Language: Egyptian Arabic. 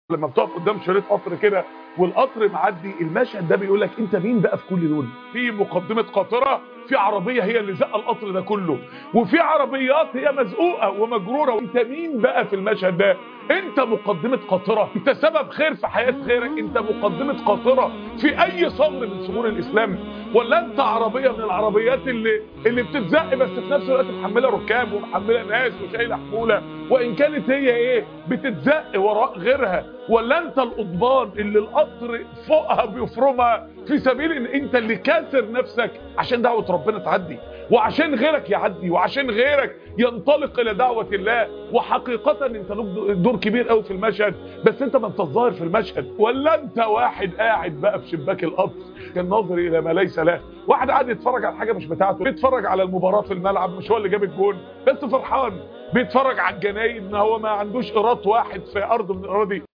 لما بتقف قدام شريط قطر كده والقطر معدي المشهد ده بيقول لك انت مين بقى في كل دول في مقدمه قاطره في عربيه هي اللي زق القطر ده كله وفي عربيات هي مزقوقه ومجروره وانت مين بقى في المشهد ده انت مقدمه قاطره انت سبب خير في حياه غيرك انت مقدمه قاطره في اي صمر من صمور الاسلام ولا انت عربيه من العربيات اللي اللي بتتزق بس في نفس الوقت محمله ركاب ومحمله ناس وشايله حموله وان كانت هي ايه بتتزق وراء غيرها ولا انت القضبان اللي القطر فوقها بيفرمها في سبيل ان انت اللي كاسر نفسك عشان دعوه ربنا تعدي وعشان غيرك يعدي وعشان غيرك ينطلق الى دعوه الله وحقيقه انت لك دور كبير قوي في المشهد بس انت ما انت الظاهر في المشهد ولا انت واحد قاعد بقى في شباك القطر كان ناظر الى ما ليس له واحد قاعد يتفرج على حاجه مش بتاعته بيتفرج على المباراه في الملعب مش هو اللي جاب الجون بس فرحان بيتفرج على الجناين ان هو ما عندوش قيراط واحد في ارض من الاراضي